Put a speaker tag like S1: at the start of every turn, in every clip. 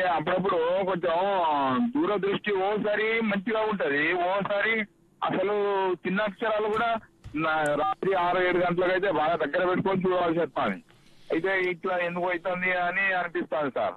S1: అయితే అప్పుడప్పుడు కొంచెం దూరదృష్టి ఓసారి మంచిగా ఉంటది ఓసారి అసలు చిన్న అక్షరాలు కూడా నా రాత్రి ఆరు ఏడు గంటలకు అయితే బాగా దగ్గర పెట్టుకొని చూడాల్సి వస్తాను అయితే ఇట్లా ఎందుకు అవుతుంది అని అనిపిస్తుంది సార్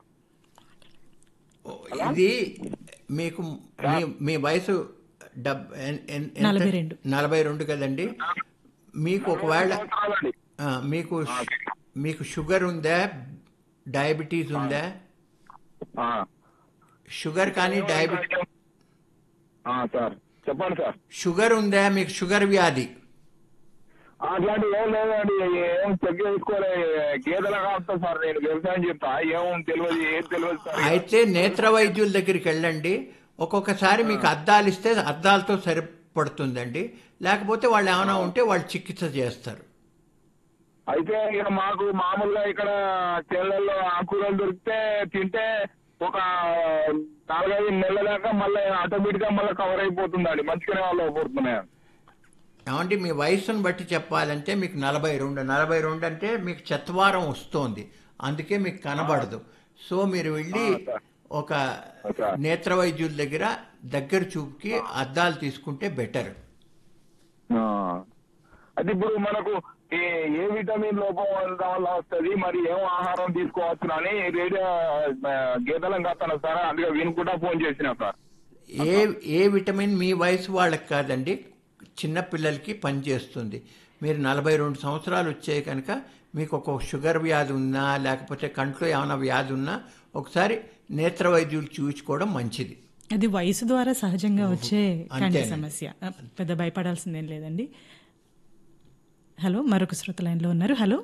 S2: ఇది మీకు మీ మీ వయసు డబ్ ఎన్- ఎన్- ఎంత?
S3: నలభై రెండు.
S2: నలభై రెండు కదండి మీకు ఒకవేళ
S1: సంవత్సరాలండి.
S2: ఆ, మీకు మీకు షుగర్ ఉందా డయాబెటీస్ ఉందా
S1: ఆ.
S2: షుగర్ కానీ డయాబెటీ
S1: ఆ, సార్ చెప్పండి సార్
S2: షుగర్ ఉందా మీకు షుగర్ వ్యాధి
S1: అట్లాంటి ఏం లేదండి ఏం చెక్ చేసుకోలే గేదెల కాస్తా సార్ నేను వ్యవసాయం చెప్తా ఏం తెలియదు ఏం తెలియదు సార్
S2: అయితే నేత్ర వైద్యుల దగ్గరికి వెళ్ళండి ఒక్కొక్కసారి మీకు అద్దాలు ఇస్తే అద్దాలతో సరిపడుతుందండి లేకపోతే వాళ్ళు ఏమైనా ఉంటే వాళ్ళు చికిత్స చేస్తారు
S1: అయితే ఇక మాకు మామూలుగా ఇక్కడ చేళ్లలో ఆకుకూరలు దొరికితే తింటే ఒక నాలుగైదు నెలల దాకా మళ్ళీ ఆటోమేటిక్ గా మళ్ళీ కవర్ అయిపోతుందండి మంచిగానే వాళ్ళు పోతున్నాయి
S2: ఏమంటే మీ వయసును బట్టి చెప్పాలంటే మీకు నలభై రెండు నలభై రెండు అంటే మీకు చెత్తవారం వస్తోంది అందుకే మీకు కనబడదు సో మీరు వెళ్ళి ఒక నేత్ర వైద్యుల దగ్గర దగ్గర చూపుకి అద్దాలు తీసుకుంటే బెటర్
S1: ఆ. అయితే ఇప్పుడు మనకు ఏ ఏ విటమిన్ లోపం ఉండడం వల్ల వస్తుంది మరి ఏం ఆహారం తీసుకోవచ్చు అని రేడియో ఆ, గీతలం కాస్తాను సార్ అందుకే వినుకుంటా ఫోన్ చేసిన సార్
S2: ఏ ఏ విటమిన్ మీ వయసు వాళ్ళకి కాదండి చిన్న పిల్లలకి పనిచేస్తుంది మీరు నలభై రెండు సంవత్సరాలు వచ్చాయి కనుక మీకు ఒక షుగర్ వ్యాధి ఉన్నా లేకపోతే కంట్లో ఏమైనా వ్యాధి ఉన్నా ఒకసారి నేత్ర వైద్యులు చూపించుకోవడం మంచిది
S3: అది వయసు ద్వారా సహజంగా వచ్చే కంటి
S2: అంతేనండి.
S3: సమస్య ఆ, పెద్ద భయపడాల్సిందేం లేదండి హలో మరొక శ్రోత లైన్లో ఉన్నారు హలో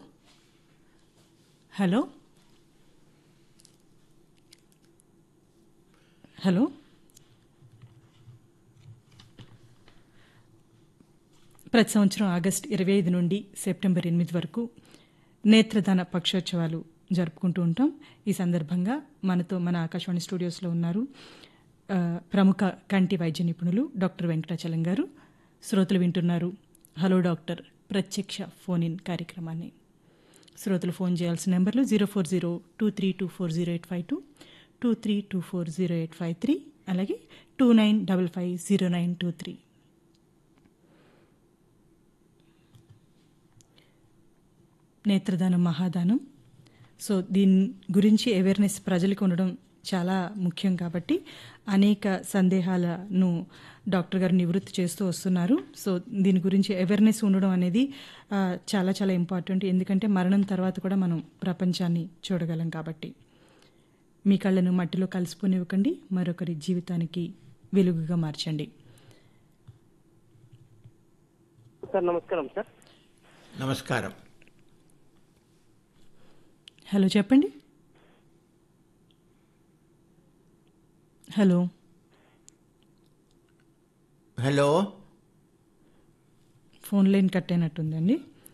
S3: హలో హలో ప్రతి సంవత్సరం ఆగస్టు ఇరవై ఐదు నుండి సెప్టెంబర్ ఎనిమిది వరకు నేత్రదాన పక్షోత్సవాలు జరుపుకుంటూ ఉంటాం ఈ సందర్భంగా మనతో మన ఆకాశవాణి స్టూడియోస్లో ఉన్నారు ఆ, ప్రముఖ కంటి వైద్య నిపుణులు డాక్టర్ వెంకటాచలం గారు శ్రోతలు వింటున్నారు హలో డాక్టర్ ప్రత్యక్ష ఫోన్ ఇన్ కార్యక్రమాన్ని శ్రోతలు ఫోన్ చేయాల్సిన నెంబర్లు zero four zero two three two four zero eight five two two three two four zero eight five three అలాగే two nine double five zero nine two three నేత్రదానం మహాదానం so దీని గురించి awareness ప్రజలకు ఉండడం చాలా ముఖ్యం కాబట్టి అనేక సందేహాలను డాక్టర్ గారు నివృత్తి చేస్తూ వస్తున్నారు సో దీని గురించి అవేర్నెస్ ఉండడం అనేది ఆ, చాలా చాలా ఇంపార్టెంట్ ఎందుకంటే మరణం తర్వాత కూడా మనం ప్రపంచాన్ని చూడగలం కాబట్టి మీ కళ్ళను మట్టిలో కలిసిపోనివ్వకండి మరొకరి జీవితానికి వెలుగుగా మార్చండి
S4: సార్ నమస్కారం సార్
S2: నమస్కారం
S3: హలో చెప్పండి hello
S2: hello
S3: phone line cut అయినట్టుందండి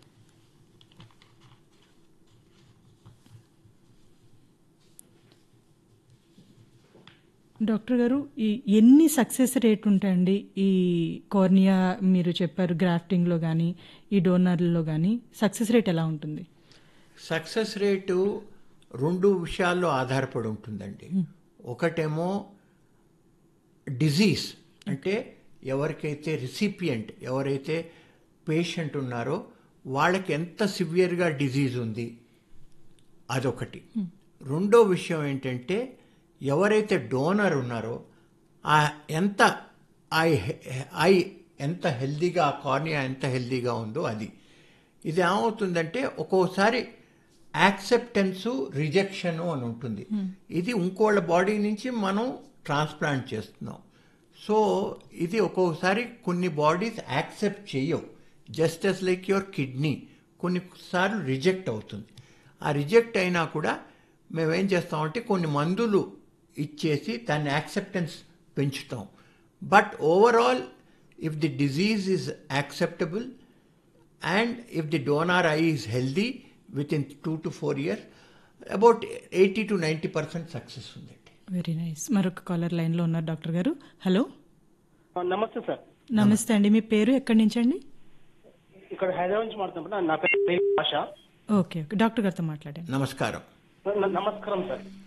S3: డాక్టర్ గారు ఈ ఎన్ని సక్సెస్ రేట్ ఉంటాయండి ఈ కార్నియా మీరు చెప్పారు గ్రాఫ్టింగ్లో కానీ ఈ డోనర్లలో కానీ సక్సెస్ రేట్ ఎలా ఉంటుంది
S2: సక్సెస్ రేటు రెండు విషయాల్లో ఆధారపడి ఉంటుందండి ఒకటేమో డిజీజ్ అంటే ఎవరికైతే రిసిపియంట్ ఎవరైతే పేషెంట్ ఉన్నారో వాళ్ళకి ఎంత సివియర్గా డిజీజ్ ఉంది అదొకటి రెండో విషయం ఏంటంటే ఎవరైతే డోనర్ ఉన్నారో ఆ ఎంత ఐ ఐ ఎంత హెల్దీగా ఆ కార్నియా ఎంత హెల్దీగా ఉందో అది ఇది ఏమవుతుందంటే ఒక్కోసారి యాక్సెప్టెన్సు రిజెక్షను అని ఉంటుంది ఇది ఇంకోళ్ళ బాడీ నుంచి మనం ట్రాన్స్ప్లాంట్ చేస్తున్నాం సో ఇది ఒక్కొక్కసారి కొన్ని బాడీస్ యాక్సెప్ట్ చేయవు just as like your kidney కొన్నిసార్లు రిజెక్ట్ అవుతుంది ఆ రిజెక్ట్ అయినా కూడా మేమేం చేస్తామంటే కొన్ని మందులు ఇచ్చేసి దాన్ని యాక్సెప్టెన్స్ పెంచుతాం but overall if the disease is acceptable and if the donor eye is healthy with in two to four years about eighty to ninety percent success ఉందండి
S3: వెరీ నైస్ మరొక కాలర్ లైన్లో ఉన్నారు డాక్టర్ గారు hello
S4: ఆ, నమస్తే sir
S3: నమస్తే అండి మీ పేరు ఎక్కడి నుంచి అండి
S4: ఇక్కడ హైదరాబాద్ నుంచి మాట్లాడుతున్నా నా పేరు భాష
S3: ఓకే ఓకే డాక్టర్ గారితో మాట్లాడండి
S2: నమస్కారం
S4: నమస్కారం సార్